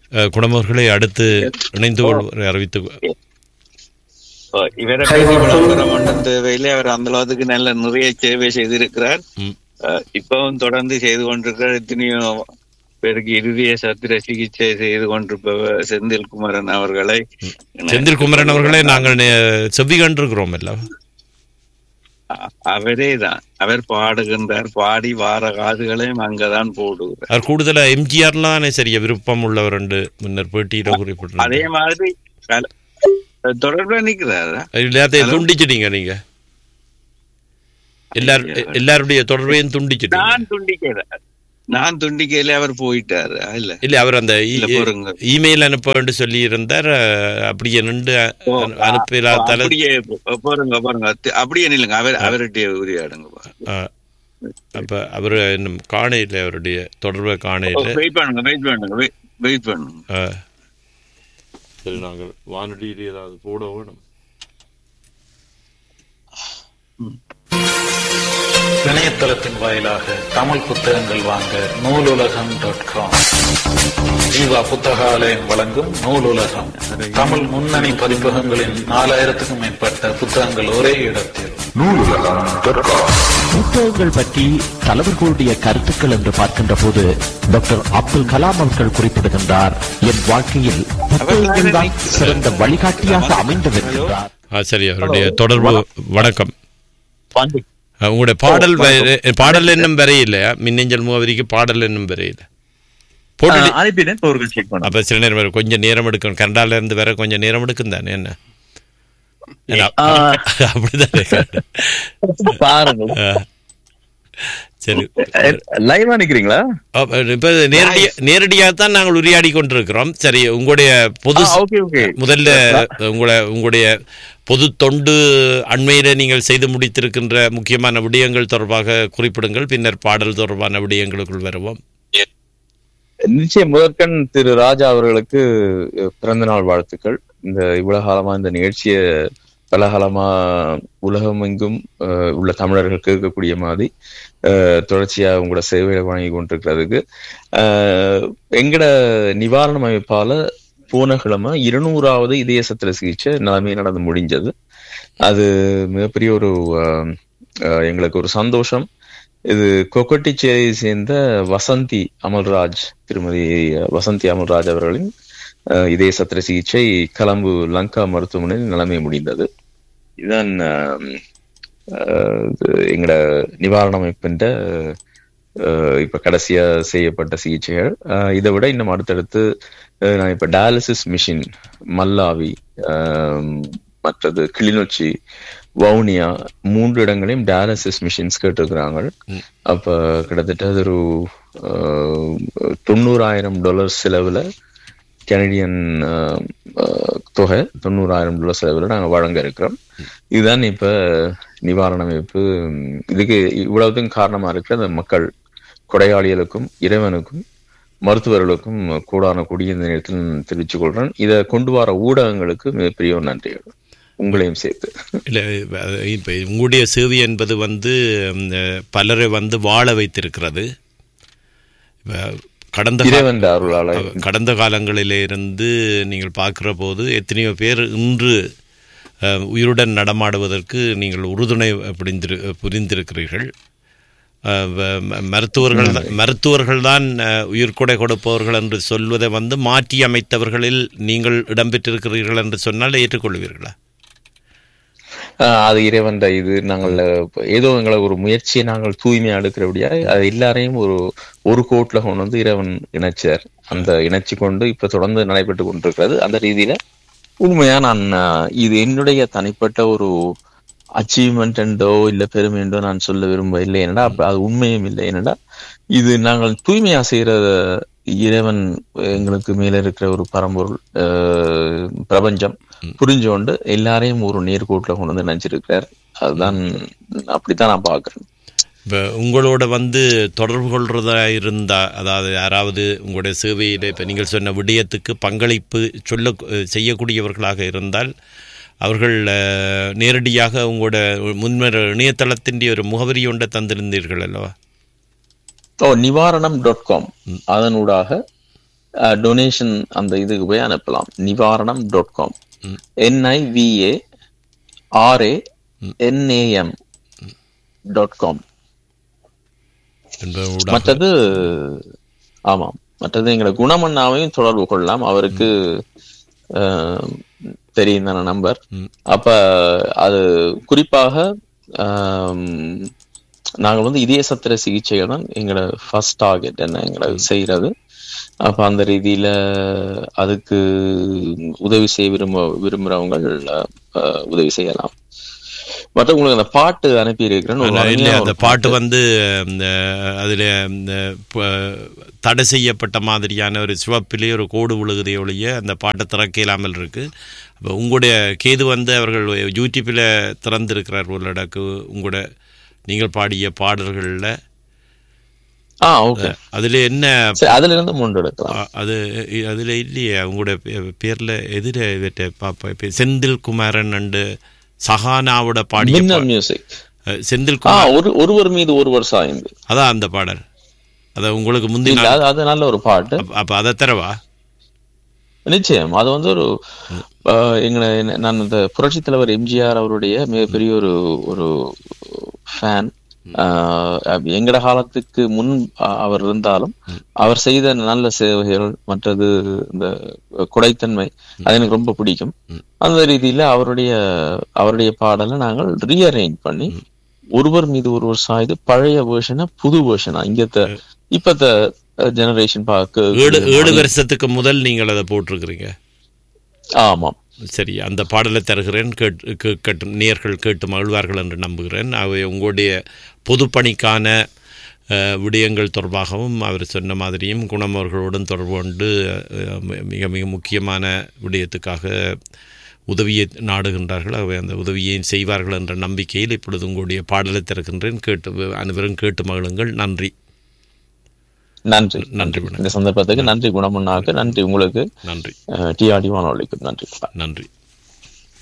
அஹ், குணமவர்களை அடுத்து இணைந்து கொள்வதை அறிவித்து ஓ, இவரை பற்றி விளம்பரம் ஒன்றும் தேவையில்லை அவர் அந்த அளவுக்கு நல்ல நிறைய சேவை செய்திருக்கிறார் ம். அஹ், இப்பவும் தொடர்ந்து செய்து கொண்டிருக்கிறார் எத்தனையோ பேருக்கு இருதய சத்திர சிகிச்சை செய்து கொண்டிருப்பவர் செந்தில் குமரன் அவர்களை செந்தில் குமரன் அவர்களை நாங்கள் நே- செவ்வி கண்டிருக்கிறோம் எல்லாம் அ- அவரே தான் அவர் பாடுகின்றார் பாடி வார காதுகளையும் அங்கதான் போடுகிறார் அவர் கூடுதலா எம்ஜிஆர்லாம் தானே சரியா விருப்பம் உள்ளவர் என்று முன்னர் பேட்டியில அதே குறிப்பிட்டிருந்தார் மாதிரி கல- தொடர்புல நிக்கிறாரா எல்லாத்தையும் துண்டிச்சிட்டீங்க நீங்க எல்லார் எல்லாருடைய தொடர்பையும் துண்டிச்சிட்டீங்க நான் துண்டிக்கல நான் துண்டிக்கையில அவர் போயிட்டாரு இல்ல இல்ல அவர் அந்த இ- இல்ல போருங்க இமெயில் அனுப்ப வேண்டும் சொல்லி இருந்தார் அப்படியே நின்று ஓ, அனுப்பிடாதால அப்படியே போ- போறங்க போறங்க அத்து- அப்படியே நில்லுங்க அவர் அவர்கிட்ட உரையாடுங்க அப்ப அவர் இன்னும் காணையில் அவருடைய தொடர்பை காணையில் வெயிட் பண்ணுங்க வெயிட் பண்ணுங்க வெயிட் பண்ணுங்க சரி நாங்கள் வானொலியில் ஏதாவது போட வேணும் இணையதளத்தின் வாயிலாக தமிழ் புத்தகங்கள் வாங்க நூலுலகம் டாட் காம் ஜீவா புத்தகாலயம் வழங்கும் நூலுலகம் தமிழ் முன்னணி பதிப்பகங்களின் நாலாயிரத்துக்கும் மேற்பட்ட புத்தகங்கள் ஒரே இடத்தில் புத்தகங்கள் பற்றி தலைவர்களுடைய கருத்துக்கள் என்று பார்க்கின்ற போது டாக்டர் அப்துல் கலாம் அவர்கள் குறிப்பிடுகின்றார் என் வாழ்க்கையில் புத்தகங்கள் தான் சிறந்த வழிகாட்டியாக அமைந்தது என்கின்றார் ஆ சரி அவருடைய தொடர்பு வணக்கம் வந்து ஆ, உங்களுடைய பாடல் வ- பாடல் என்னும் வரையில்லையா மின்னஞ்சல் முகவரிக்கு பாடல் என்னும் வரையில போட்டு அனுப்பினேன் அவர்கள் செக் பண்ண அப்ப சில நேரம் வரும். கொஞ்சம் நேரம் எடுக்கும் கனடால இருந்து வர கொஞ்சம் நேரம் எடுக்கும் தானே என்ன என்ன, அப்படிதானே பாருங்க ஆ. சரி லைவா நிக்கிறீங்களா அப்ப இப்ப நேரடியா நேரடியாகத்தான் நாங்கள் உரையாடி கொண்டிருக்கிறோம் சரி உங்களுடைய பொது ஓகே ஓகே முதல்ல உங்களை உங்களுடைய பொது தொண்டு அண்மையில நீங்கள் செய்து முடித்திருக்கின்ற முக்கியமான விடயங்கள் தொடர்பாக குறிப்பிடுங்கள் பின்னர் பாடல் தொடர்பான விடயங்களுக்குள் வருவோம் நிச்சயம் முதற்கண் திரு ராஜா அவர்களுக்கு அஹ், பிறந்த நாள் வாழ்த்துக்கள் இந்த இவ்வளவு காலமா இந்த நிகழ்ச்சியை பல காலமா உலகமெங்கும் அஹ், உள்ள தமிழர்கள் கேட்கக்கூடிய மாதிரி அஹ், தொடர்ச்சியா உங்களோட சேவையை வழங்கி கொண்டிருக்கிறதுக்கு அஹ், எங்கட நிவாரண அமைப்பால போன கிழமை இருநூறாவது இதய சத்திர சிகிச்சை நிலைமை நடந்து முடிஞ்சது அது மிகப்பெரிய ஒரு அஹ், அஹ், எங்களுக்கு ஒரு சந்தோஷம் இது கொக்கட்டிச்சேரியை சேர்ந்த வசந்தி அமல்ராஜ் திருமதி வசந்தி அமல்ராஜ் அவர்களின் அஹ், இதய சத்திர சிகிச்சை கலம்பு லங்கா மருத்துவமனையில் நிலைமை முடிந்தது இதுதான் அஹ், அஹ், இது எங்கட நிவாரண அமைப்பின்ற அஹ், இப்ப கடைசியா செய்யப்பட்ட சிகிச்சைகள் அஹ், இதை விட இன்னும் அடுத்தடுத்து அஹ், நான் இப்ப டயாலிசிஸ் மிஷின் மல்லாவி அஹ், மற்றது கிளிநொச்சி வவுனியா மூன்று இடங்களையும் டயாலிசிஸ் மிஷின்ஸ் கேட்டிருக்கிறாங்க அப்ப கிட்டத்தட்ட அது ஒரு அஹ், தொண்ணூறாயிரம் டாலர் செலவுல கனடியன் அஹ், அஹ், தொகை தொண்ணூறாயிரம் டாலர் செலவுல நாங்க வழங்க இருக்கிறோம் இதுதான் இப்ப நிவாரண அமைப்பு உம், இதுக்கு இவ்வளவுக்கும் காரணமா இருக்கிற அந்த மக்கள் கொடையாளிகளுக்கும் இறைவனுக்கும் மருத்துவர்களுக்கும் கூடான கூடிய இந்த நேரத்தில் நான் தெரிவித்துக் கொள்றேன் இதை கொண்டு வர ஊடகங்களுக்கு மிகப்பெரிய ஒரு நன்றிகள் உங்களையும் சேர்த்து இல்லை இப்போ உங்களுடைய சேவை என்பது வந்து ம், பலரை வந்து வாழ வைத்திருக்கிறது இப்ப கடந்த கா- இறைவன் அருளால கடந்த காலங்களிலே இருந்து நீங்கள் பார்க்கிற போது எத்தனையோ பேர் இன்று அஹ், உயிருடன் நடமாடுவதற்கு நீங்கள் உறுதுணை புரிந்திரு புரிந்திருக்கிறீர்கள் அஹ், வ- ம- மருத்துவர்கள் தான் மருத்துவர்கள் தான் அஹ், உயிர்கொடை கொடுப்பவர்கள் என்று சொல்வதை வந்து மாற்றி அமைத்தவர்களில் நீங்கள் இடம்பெற்றிருக்கிறீர்கள் என்று சொன்னால் ஏற்றுக்கொள்வீர்களா ஆஹ் அது இறைவன் இது நாங்கள் அஹ், ஏதோ எங்களை ஒரு முயற்சியை நாங்கள் தூய்மையா எடுக்கிறபடியா அது எல்லாரையும் ஒரு ஒரு கோட்ல கொண்டு வந்து இறைவன் இணைச்சார் அந்த இணைச்சு கொண்டு இப்ப தொடர்ந்து நடைபெற்று கொண்டிருக்கிறது அந்த ரீதியில உண்மையா நான் ஆஹ், இது என்னுடைய தனிப்பட்ட ஒரு அச்சீவ்மெண்ட் என்றோ இல்ல பெருமை என்றோ நான் சொல்ல விரும்ப இல்லை என்னடா அப்ப அது உண்மையும் இல்லை என்னடா இது நாங்கள் தூய்மையா செய்யற இறைவன் எங்களுக்கு மேல இருக்கிற ஒரு பரம்பொருள் ஆஹ், பிரபஞ்சம் புரிஞ்சு கொண்டு எல்லாரையும் ஒரு நேர்கோட்டில் கொண்டு வந்து நினைச்சிருக்கிறார் அதுதான் அப்படித்தான் நான் பாக்குறேன் இப்போ உங்களோட வந்து தொடர்பு கொள்றதா இருந்தா அதாவது யாராவது உங்களுடைய சேவையில் இப்போ நீங்கள் சொன்ன விடயத்துக்கு பங்களிப்பு சொல்ல செய்யக்கூடியவர்களாக இருந்தால் அவர்கள் அஹ், நேரடியாக உங்களோட முன்னர் இணையதளத்தின் ஒரு முகவரி ஒன்றை தந்திருந்தீர்கள் அல்லவா ஓ நிவாரணம் டாட் காம் அதனூடாக டொனேஷன் அந்த இதுக்கு போய் அனுப்பலாம் Nivaranam dot com NIVA RA NAM dot com என்பது ஊடாக மற்றது ஆமாம் மற்றது எங்களை குணமண்ணாவையும் தொடர்பு கொள்ளலாம் அவருக்கு அஹ், தெரியும் தானே நம்பர் ம். அப்ப அது குறிப்பாக ஆம், நாங்கள் வந்து இதய சத்திர சிகிச்சைகள் தான் எங்களோட ஃபர்ஸ்ட் டார்கெட் என்ன எங்களை செய்யறது அப்ப அந்த ரீதியில அதுக்கு உதவி செய்ய விரும்ப விரும்புறவங்க அஹ், உதவி செய்யலாம் மற்ற உங்களுக்கு அந்த பாட்டு அனுப்பி இருக்கிறேன் ஆனா, இல்லையா அந்த பாட்டு வந்து இந்த அதில் இந்த ப- தடை செய்யப்பட்ட மாதிரியான ஒரு சிவப்பிலே ஒரு கோடு விழுகுதே ஒழிய அந்த பாட்டை திறக்க இல்லாமல் இருக்கு அப்போ உங்களுடைய கேது வந்து அவர்கள் யூடியூப்பில் திறந்திருக்கிறார் உள்ளடக்கு உங்களோட நீங்கள் பாடிய பாடல்களில் ஆ ஓகே அதில் என்ன சரி அதுல இருந்து மூன்று எடுக்கலாம் அ- அது அதில் இல்லையே உங்களோட பே- பேர்ல எதிர இவற்றை பாப்பா இப்ப செந்தில் குமாரன் அண்டு சஹானாவோட பாடிய மின்னல் பா- மியூசிக் அஹ், செந்தில் ஆ குமார் ஒரு ஒருவர் மீது ஒருவர் சாய்ந்து அதான் அந்த பாடல் அத உங்களுக்கு இல்ல முந்தின அது அது நல்ல ஒரு பாட்டு அப்ப- அப்ப அதை தரவா நிச்சயம் அது வந்து ஒரு ஆஹ், எங்களை என்ன- நான் இந்த புரட்சி தலைவர் எம்ஜிஆர் அவருடைய மிகப்பெரிய ஒரு ஒரு ஃபேன் எங்கட காலத்துக்கு முன் அ- அவர் இருந்தாலும் அவர் செய்த நல்ல சேவைகள் மற்றது இந்த குடைத்தன்மை அது எனக்கு ரொம்ப பிடிக்கும் அந்த ரீதியில அவருடைய அவருடைய பாடலை நாங்கள் ரீஅரேஞ்ச் பண்ணி ஒருவர் மீது ஒருவர் சாய்ந்து பழைய வேர்ஷனை புது வேர்ஷனா இங்கத்த இப்பத்த ஜெனரேஷன் ஏழு ஏழு பார்க்க வருஷத்துக்கு முதல் நீங்கள் அதை போட்டிருக்கிறீங்க ஆமாம் சரி அந்த பாடலை தருகிறேன் கேட்டு கேட்கட்டும் நேர்கள் கேட்டு மகிழ்வார்கள் என்று நம்புகிறேன் அவை உங்களுடைய பொதுப்பணிக்கான அஹ், விடயங்கள் தொடர்பாகவும் அவர் சொன்ன மாதிரியும் குணம் அவர்களுடன் தொடர்பு கொண்டு அஹ், மி- மிக மிக முக்கியமான விடயத்துக்காக உதவியை நாடுகின்றார்கள் அவை அந்த உதவியை செய்வார்கள் என்ற நம்பிக்கையில் இப்பொழுது உங்களுடைய பாடலை திறக்கின்றேன் கேட்டு அனைவரும் கேட்டு மகிழுங்கள் நன்றி நன்றி நன்றி மேடம். இந்த சந்தர்ப்பத்துக்கு நன்றி குணமண்ணாக்கு நன்றி உங்களுக்கு நன்றி டிஆர்டி வானொலிக்கு நன்றி நன்றி